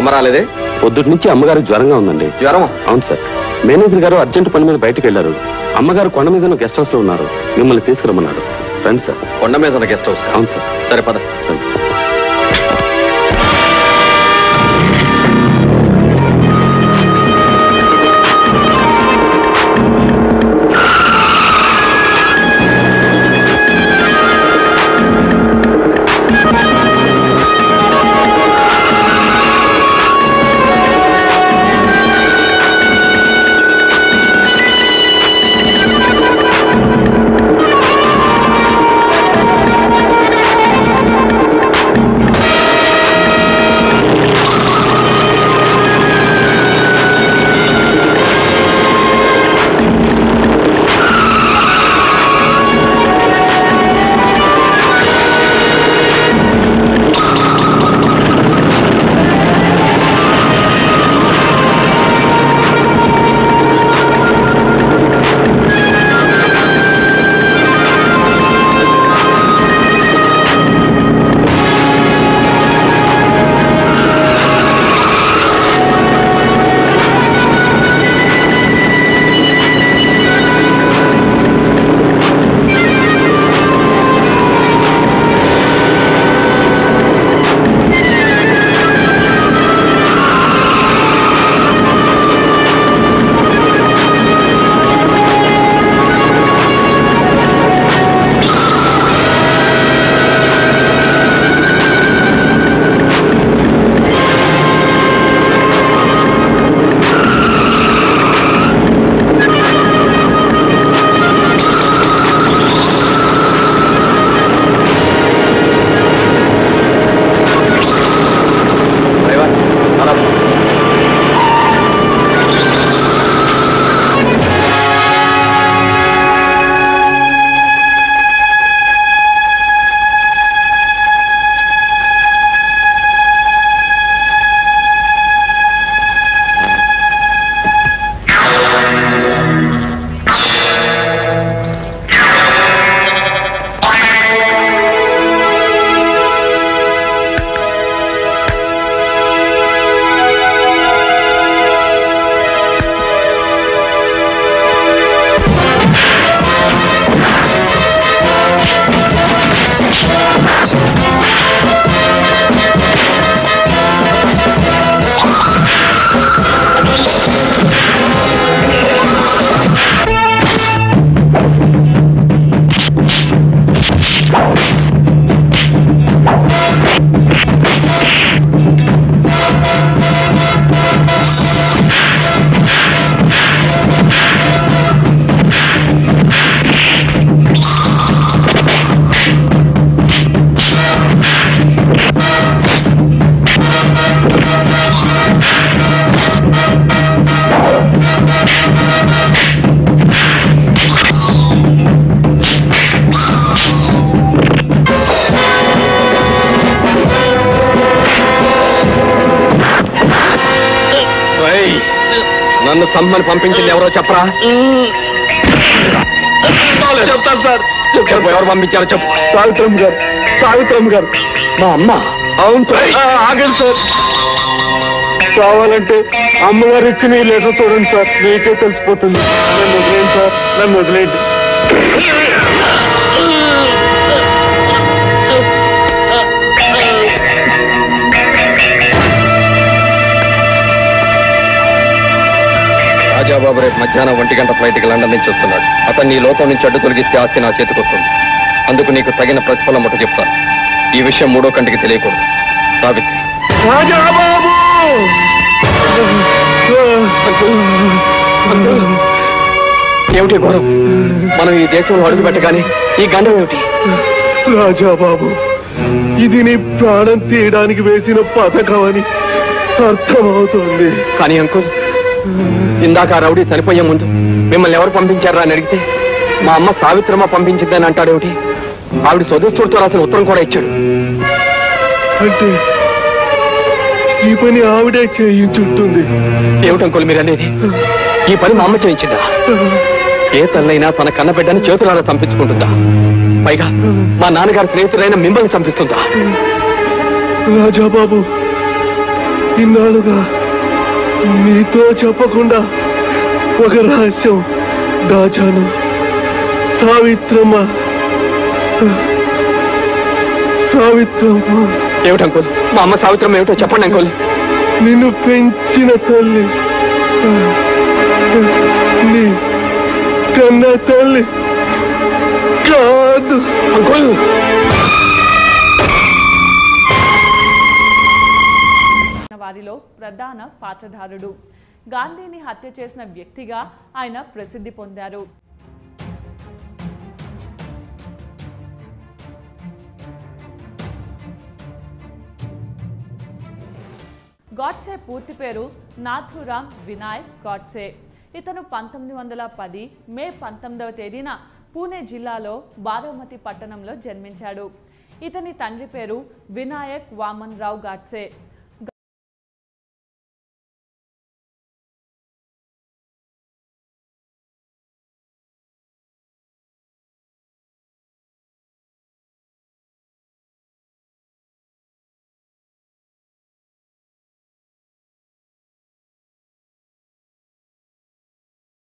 అమ్మ రాలేదే పొద్దుటి నుంచి అమ్మగారు జ్వరంగా ఉందండి జ్వరం అవును సార్ మేనేజర్ గారు అర్జెంట్ పని మీద బయటకు వెళ్లారు అమ్మగారు కొండ మీద గెస్ట్ హౌస్ లో ఉన్నారు మిమ్మల్ని తీసుకురమ్మన్నారు రండి సార్ కొండ మీద ఉన్న గెస్ట్ హౌస్ అవును సార్ సరే పద రండి. డ్రైవర్ అలా రేయ్, నన్ను చమ్మని పంపించింది ఎవరో చెప్పరా చెప్తాను సార్ చెప్పు ఎవరు పంపించారో చెప్పు సావిత్రమ్మ గారు సావిత్రమ్మ గారు మా అమ్మ అవును సార్ ఆగండి సార్ కావాలంటే అమ్మగారు ఇచ్చిన ఈ లెటర్ చూడండి సార్ మీకే తెలిసిపోతుంది నన్ను వదిలేండి సార్ నన్ను వదిలేండి రాజాబాబు రేపు మధ్యాహ్నం ఒంటి గంట ఫ్లైట్కి లండన్ నుంచి వస్తున్నాడు అతన్ని ఈ లోకం నుంచి అడ్డు తొలగిస్తే ఆస్తి నా చేతికి వస్తుంది అందుకు నీకు తగిన ప్రతిఫలం ఒకటి చెప్తాను ఈ విషయం మూడో కంటికి తెలియకూడదు సావిత్రి రాజాబాబు ఏమిటి ఘోరం మనం ఈ దేశంలో అడుగు పెట్టగానే ఈ గండం ఏమిటి రాజాబాబు ఇది నీ ప్రాణం తీయడానికి వేసిన పథకం అని అర్థమవుతుంది కానీ అంకుల్ ఇందాక ఆ రౌడీ చనిపోయే ముందు మిమ్మల్ని ఎవరు పంపించారా అని అడిగితే మా అమ్మ సావిత్రమ్మ పంపించిందని అంటాడేమిటి ఆవిడ స్వదేశుడితో రాసిన ఉత్తరం కూడా ఇచ్చాడు అంటే ఈ పని ఆవిడే చేయించుంటుంది ఏమిటి అంకుల్ మీరు అనేది ఈ పని మా అమ్మ చేయించిందా ఏ తల్లైనా తన కన్న బిడ్డని చేతులారా చంపించుకుంటుందా పైగా మా నాన్నగారి స్నేహితుడైన మిమ్మల్ని చంపిస్తుందా రాజాబాబు ఇన్నాళ్ళుగా మీతో చెప్పకుండా ఒక రహస్యం దాచాను సావిత్రమ్మ సావిత్రమ్మ ఏమిటి అంకుల్ మా అమ్మ సావిత్రం ఏమిటో చెప్పండి అంకుల్ నిన్ను పెంచిన తల్లి నీ కన్న తల్లి కాదు అంకుల్ వారిలో ప్రధాన పాత్రధారుడు గాంధీని హత్య చేసిన వ్యక్తిగా ఆయన ప్రసిద్ధి పొందారు గాడ్సే పూర్తి పేరు నాథురామ్ వినాయక్ గాడ్సే ఇతను పంతొమ్మిది వందల పది మే పంతొమ్మిదవ తేదీన పూణే జిల్లాలో బారామతి పట్టణంలో జన్మించాడు ఇతని తండ్రి పేరు వినాయక్ వామన్ రావు గాడ్సే